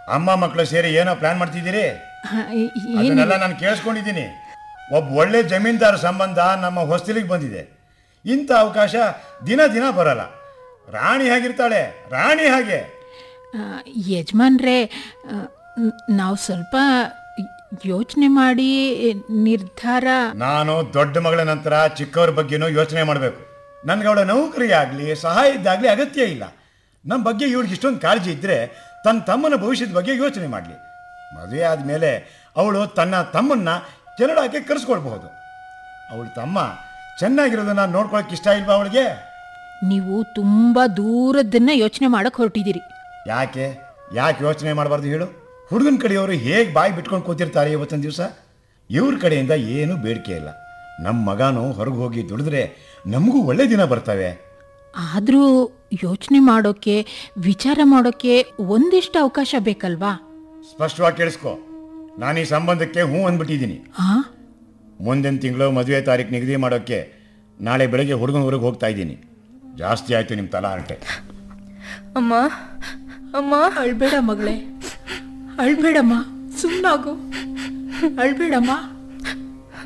ಅಮ್ಮ ಮಕ್ಕಳು ಸೇರಿ ಏನೋ ಪ್ಲಾನ್ ಮಾಡ್ತಿದ್ದೀರಿ ಹ, ಏ- ಏನ್ ಅದನ್ನೆಲ್ಲ ನಾನು ಕೇಳಿಸ್ಕೊಂಡಿದ್ದೀನಿ ಒಬ್ಬ ಒಳ್ಳೆ ಜಮೀನ್ದಾರ ಸಂಬಂಧ ನಮ್ಮ ಹೊಸ್ತಿಲಿಗೆ ಬಂದಿದೆ ಇಂಥ ಅವಕಾಶ ದಿನ ದಿನ ಬರಲ್ಲ ರಾಣಿ ಹಾಗಿರ್ತಾಳೆ ರಾಣಿ ಹಾಗೆ ಆ, ಯಜಮಾನ್ರೇ ನಾವು ಸ್ವಲ್ಪ ಯೋಚನೆ ಮಾಡಿ ನಿರ್ಧಾರ ನಾನು ದೊಡ್ಡ ಮಗಳ ನಂತರ ಚಿಕ್ಕವ್ರ ಬಗ್ಗೆನೂ ಯೋಚನೆ ಮಾಡಬೇಕು ನನಗೆ ಅವಳ ನೌಕರಿ ಆಗಲಿ ಸಹಾಯ ಇದ್ದಾಗಲಿ ಅಗತ್ಯ ಇಲ್ಲ ನಮ್ಮ ಬಗ್ಗೆ ಇವಳಿಗೆ ಇಷ್ಟೊಂದು ಕಾಳಜಿ ಇದ್ದರೆ ತನ್ನ ತಮ್ಮನ ಭವಿಷ್ಯದ ಬಗ್ಗೆ ಯೋಚನೆ ಮಾಡಲಿ ಮದುವೆ ಆದಮೇಲೆ ಅವಳು ತನ್ನ ತಮ್ಮನ್ನ ಕೆನಡಾಕ್ಕೆ ಕರೆಸ್ಕೊಳ್ಬಹುದು ಅವಳ ತಮ್ಮ ಚೆನ್ನಾಗಿರೋದನ್ನ ನೋಡ್ಕೊಳಕ್ಕೆ ಇಷ್ಟ ಇಲ್ವಾ ಅವಳಿಗೆ ನೀವು ತುಂಬ ದೂರದನ್ನ ಯೋಚನೆ ಮಾಡಕ್ಕೆ ಹೊರಟಿದ್ದೀರಿ ಯಾಕೆ ಯಾಕೆ ಯೋಚನೆ ಮಾಡಬಾರ್ದು ಹೇಳು ಹುಡುಗನ ಕಡೆಯವರು ಹೇಗೆ ಬಾಯಿ ಬಿಟ್ಕೊಂಡು ಕೂತಿರ್ತಾರೆ ಇವತ್ತಿನ ದಿವಸ ಇವ್ರ ಕಡೆಯಿಂದ ಏನೂ ಬೇಡಿಕೆ ಇಲ್ಲ ನಮ್ಮ ಮಗನೂ ಹೊರಗೆ ಹೋಗಿ ದುಡಿದ್ರೆ ನಮಗೂ ಒಳ್ಳೆ ದಿನ ಬರ್ತವೆ ಆದರೂ ಯೋಚನೆ ಮಾಡೋಕ್ಕೆ ವಿಚಾರ ಮಾಡೋಕ್ಕೆ ಒಂದಿಷ್ಟು ಅವಕಾಶ ಬೇಕಲ್ವಾ ಸ್ಪಷ್ಟವಾಗಿ ಕೇಳಿಸ್ಕೊ ನಾನು ಈ ಸಂಬಂಧಕ್ಕೆ ಹ್ಞೂ ಅಂದ್ಬಿಟ್ಟಿದ್ದೀನಿ ಹಾಂ ಮುಂದಿನ ತಿಂಗಳು ಮದುವೆ ತಾರೀಕು ನಿಗದಿ ಮಾಡೋಕ್ಕೆ ನಾಳೆ ಬೆಳಗ್ಗೆ ಹುಡುಗನ ಊರಿಗೆ ಹೋಗ್ತಾ ಇದ್ದೀನಿ ಜಾಸ್ತಿ ಆಯಿತು ನಿಮ್ಮ ತಲಾಟೆ ಅಮ್ಮ ಅಮ್ಮ ಅಳ್ಬೇಡ ಮಗಳೇ ಅಳ್ಬೇಡಮ್ಮ ಸುಮ್ಮನಾಗು ಅಳ್ಬೇಡಮ್ಮ